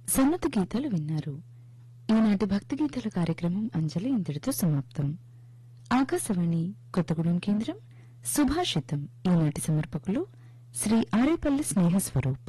సన్నత గీతాలు విన్నారు ఈనాటి భక్తి గీతాల కార్యక్రమం అంజలి ఇంతటితో సమాప్తం ఆకాశవాణి కొత్తగూడెం కేంద్రం సుభాషితం ఈనాటి సమర్పకులు శ్రీ ఆరేపల్లి స్నేహ స్వరూప్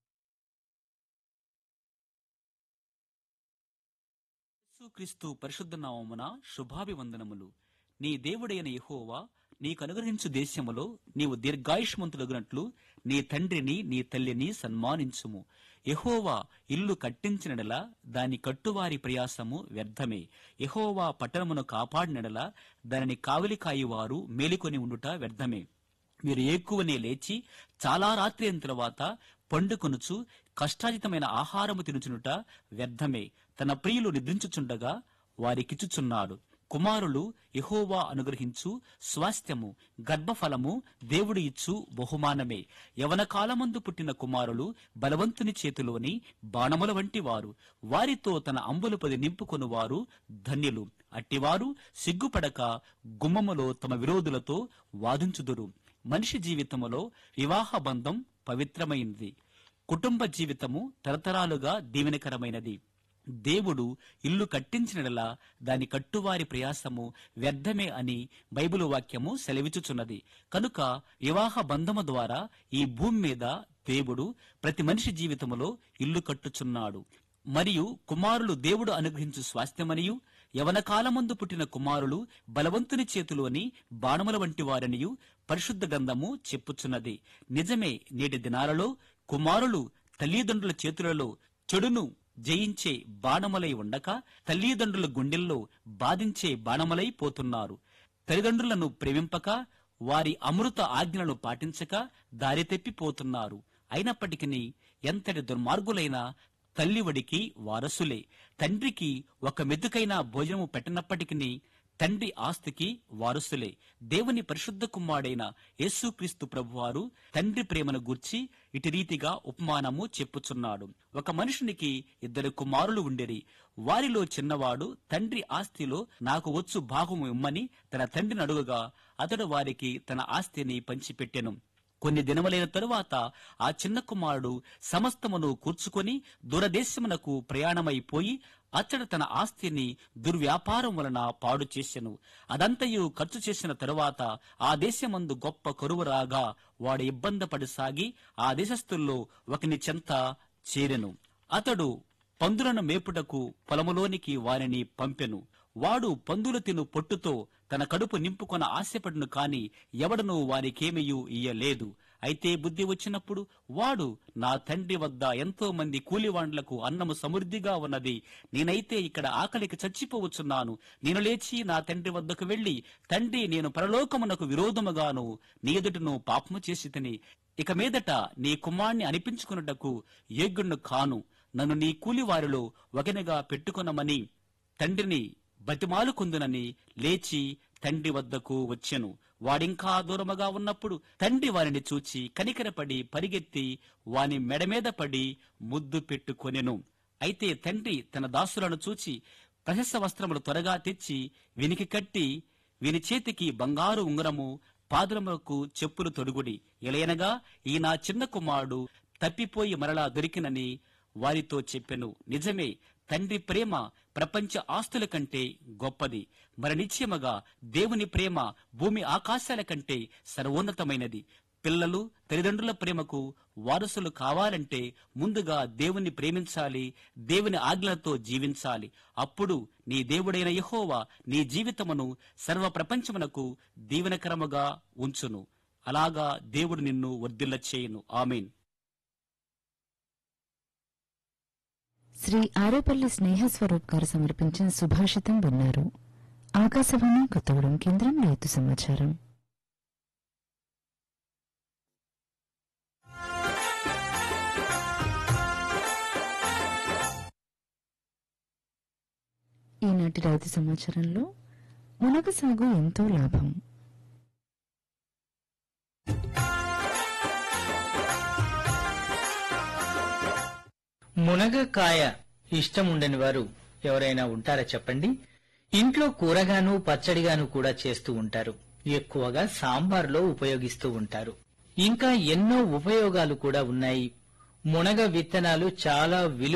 యేసుక్రీస్తు పరిశుద్ధ నామమున శుభాభివందనములు నీ దేవుడైన యెహోవా నీకు అనుగ్రహించు దేశములో నీవు దీర్ఘాయుష్మంతుడగినట్లు నీ తండ్రిని నీ తల్లిని సన్మానించుము యెహోవా ఇల్లు కట్టించినడల దాని కట్టువారి ప్రయాసము వ్యర్థమే యెహోవా పట్టణమును కాపాడినడల దానిని కావలి కాయువారు మేలుకొని ఉండుట వ్యర్థమే మీరు ఎక్కువనే లేచి చాలా రాత్రి అయిన తర్వాత పండుకొనుచు కష్టాజితమైన ఆహారము తినుచునుట వ్యర్థమే తన ప్రియులు నిద్రించుచుండగా వారికిచ్చుచున్నాడు కుమారులు యెహోవా అనుగ్రహించు స్వాస్థ్యము గర్భఫలము దేవుడు ఇచ్చు బహుమానమే యవన కాలమందు పుట్టిన కుమారులు బలవంతుని చేతిలోని బాణముల వంటి వారు వారితో తన అంబులపది నింపుకొనువారు ధన్యులు అట్టివారు సిగ్గుపడక గుమ్మములో తమ విరోధులతో వాదించుదురు మనిషి జీవితములో వివాహ బంధం పవిత్రమైనది కుటుంబ జీవితము తరతరాలుగా దీవెనకరమైనది దేవుడు ఇల్లు కట్టించినలా దాని కట్టువారి ప్రయాసము వ్యర్థమే అని బైబిలు వాక్యము సెలవిచుచున్నది కనుక వివాహ బంధము ద్వారా ఈ భూమి మీద దేవుడు ప్రతి మనిషి జీవితములో ఇల్లు కట్టుచున్నాడు మరియు కుమారులు దేవుడు అనుగ్రహించు స్వాస్థ్యమనియు యవన కాలమందు పుట్టిన కుమారులు బలవంతుని చేతిలోని బాణముల వంటి వారనియు పరిశుద్ధ గ్రంథము చెప్పుచున్నది నిజమే నేటి దినాలలో కుమారులు తల్లిదండ్రుల చేతులలో చెడును జయించే బాణములై ఉండక తల్లిదండ్రుల గుండెల్లో బాధించే బాణములై పోతున్నారు తల్లిదండ్రులను ప్రేమింపక వారి అమృత ఆజ్ఞలను పాటించక దారి తప్పిపోతున్నారు అయినప్పటికీ ఎంతటి దుర్మార్గులైన తల్లివడికి వారసులే తండ్రికి ఒక మెతుకైన భోజనము పెట్టనప్పటికీ తండ్రి ఆస్తికి వారసులే దేవుని పరిశుద్ధ కుమారుడైన యేసుక్రీస్తు ప్రభువారు తండ్రి ప్రేమను గూర్చి ఇటు రీతిగా ఉపమానము చెప్పుచున్నాడు ఒక మనుషునికి ఇద్దరు కుమారులు ఉండేరి వారిలో చిన్నవాడు తండ్రి ఆస్తిలో నాకు వచ్చు భాగము ఇమ్మని తన తండ్రిని అడుగగా అతడు వారికి తన ఆస్తిని పంచిపెట్టెను కొన్ని దినములైన తరువాత ఆ చిన్న కుమారుడు సమస్తమును కూర్చుకొని దూరదేశమునకు ప్రయాణమైపోయి అతడు తన ఆస్తిని దుర్వ్యాపారం వలన పాడు చేసెను అదంతయు ఖర్చు చేసిన తరువాత ఆ దేశమందు గొప్ప కరువు రాగా వాడు ఇబ్బంది పడిసాగి ఆ దేశస్థుల్లో ఒకని చెంత చేరెను అతడు పందులను మేపుటకు పొలములోనికి వారిని పంపెను వాడు పందులు తిను పొట్టుతో తన కడుపు నింపుకొన ఆశపడును కాని ఎవడను వారికేమయూ ఇయ్యలేదు అయితే బుద్ధి వచ్చినప్పుడు వాడు నా తండ్రి వద్ద ఎంతో మంది కూలివాండ్లకు అన్నము సమృద్ధిగా ఉన్నది నేనైతే ఇక్కడ ఆకలికి చచ్చిపోవచ్చున్నాను నేను లేచి నా తండ్రి వద్దకు వెళ్లి తండ్రి నేను పరలోకమునకు విరోధముగాను నీ ఎదుటను పాపము చేసి తిని ఇక మీదట నీ కుమార్ని అనిపించుకున్నటకు యోగ్యుణ్ణు కాను నన్ను నీ కూలివారిలో ఒకనిగా పెట్టుకొనమని తండ్రిని బతిమాలుకుందునని లేచి తండ్రి వద్దకు వచ్చెను వాడింకా దూరముగా ఉన్నప్పుడు తండ్రి వారిని చూచి కనికరపడి పరిగెత్తి వాని మెడ మీద పడి ముద్దు పెట్టుకొనెను అయితే తండ్రి తన దాసులను చూచి ప్రశస్త వస్త్రములు త్వరగా తెచ్చి వినికి కట్టి వీని చేతికి బంగారు ఉంగరము పాదములకు చెప్పులు తొడుగుడి ఎలయనగా ఈ నా చిన్న కుమారుడు తప్పిపోయి మరలా దొరికినని వారితో చెప్పెను నిజమే తండ్రి ప్రేమ ప్రపంచ ఆస్తుల కంటే గొప్పది మరి నిశ్చయముగా దేవుని ప్రేమ భూమి ఆకాశాల కంటే సర్వోన్నతమైనది పిల్లలు తల్లిదండ్రుల ప్రేమకు వారసులు కావాలంటే ముందుగా దేవుని ప్రేమించాలి దేవుని ఆజ్ఞలతో జీవించాలి అప్పుడు నీ దేవుడైన యహోవా నీ జీవితమును సర్వ ప్రపంచమునకు దీవెనకరముగా ఉంచును అలాగా దేవుడు నిన్ను వర్ధిల్ల చేయును ఆమెన్ శ్రీ ఆరేపల్లి స్నేహ స్వరూప్ గారు సమర్పించిన సుభాషితం విన్నారు ఆకాశవాణి కొత్తగూడెం కేంద్రం రైతు సమాచారం ఈనాటి రైతు సమాచారంలో మునగ సాగు ఎంతో లాభం మునగకాయ ఇష్టం ఉండని వారు ఎవరైనా ఉంటారా చెప్పండి ఇంట్లో కూరగాను పచ్చడిగాను కూడా చేస్తూ ఉంటారు ఎక్కువగా సాంబార్లో ఉపయోగిస్తూ ఉంటారు ఇంకా ఎన్నో ఉపయోగాలు కూడా ఉన్నాయి మునగ విత్తనాలు చాలా విలువ